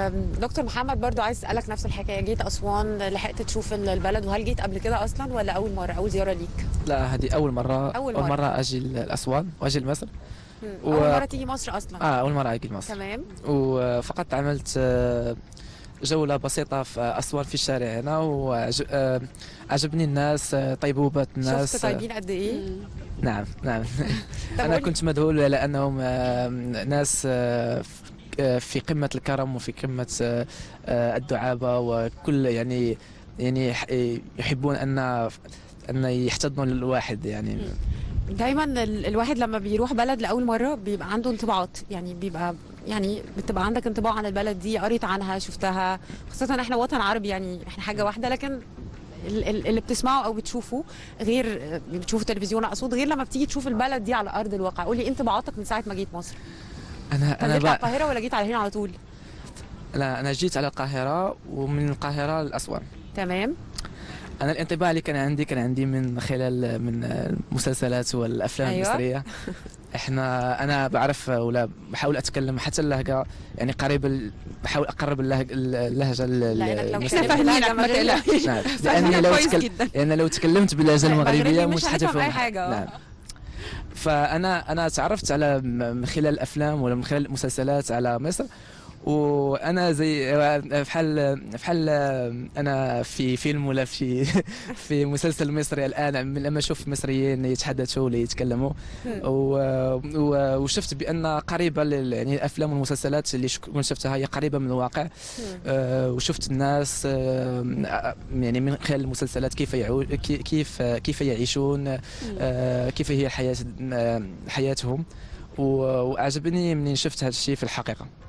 آم، دكتور محمد برضو عايز اسالك نفس الحكايه جيت اسوان لحقت تشوف ال- البلد وهل جيت قبل كده اصلا ولا اول مره اول زياره ليك لا هذه اول مره أول اول مرة. مره, اجي لاسوان واجي لمصر مم. و- اول مره تيجي مصر اصلا اه اول مره اجي لمصر تمام وفقط عملت آه، جولة بسيطة في أسوان في الشارع هنا وعجبني الناس آه، طيبوبة الناس شفت طيبين قد ايه نعم نعم طب أنا قولي- كنت مذهول لأنهم آه، ناس آه، ف- آه، في قمة الكرم وفي قمة آه، آه، الدعابة وكل يعني يعني يح- يحبون أن أن يحتضنوا الواحد يعني دايما ال- الواحد لما بيروح بلد لاول مره بيبقى عنده انطباعات يعني بيبقى يعني بتبقى عندك انطباع عن البلد دي قريت عنها شفتها خاصه احنا وطن عربي يعني احنا حاجه واحده لكن ال- ال- اللي بتسمعه او بتشوفه غير بتشوفه تلفزيون اقصد غير لما بتيجي تشوف البلد دي على ارض الواقع قولي انطباعاتك من ساعه ما جيت مصر أنا أنا أنا جيت على بقى القاهره ولا جيت على هنا على طول لا أنا جيت على القاهرة ومن القاهرة لأسوان تمام انا الانطباع اللي كان عندي كان عندي من خلال من المسلسلات والافلام أيوة. أيوة. المصريه احنا انا بعرف ولا بحاول اتكلم حتى اللهجه يعني قريب ال- بحاول اقرب اللهجه اللهجه ال- لانك لو المصرية. كتبت فاهمينك، لهجة ما مغربية- تقلقش. نعم فاهمينك لاني لو كويس تكل... جدا. لان لو تكلمت باللهجه المغربي المغربيه مش مش هنفهم حتفهم أي حاجة. نعم فانا انا تعرفت على م- من خلال الافلام ولا من خلال المسلسلات على مصر وانا زي بحال بحال انا في فيلم ولا في في مسلسل مصري الان من لما اشوف مصريين يتحدثوا ولا يتكلموا و- و- وشفت بان قريبه لل- يعني الافلام والمسلسلات اللي شك- كنت شفتها هي قريبه من الواقع آه، وشفت الناس آه، يعني من خلال المسلسلات كيف يعو كي- كيف كيف يعيشون آه، كيف هي الحياه آه، حياتهم و- واعجبني منين شفت هذا الشيء في الحقيقه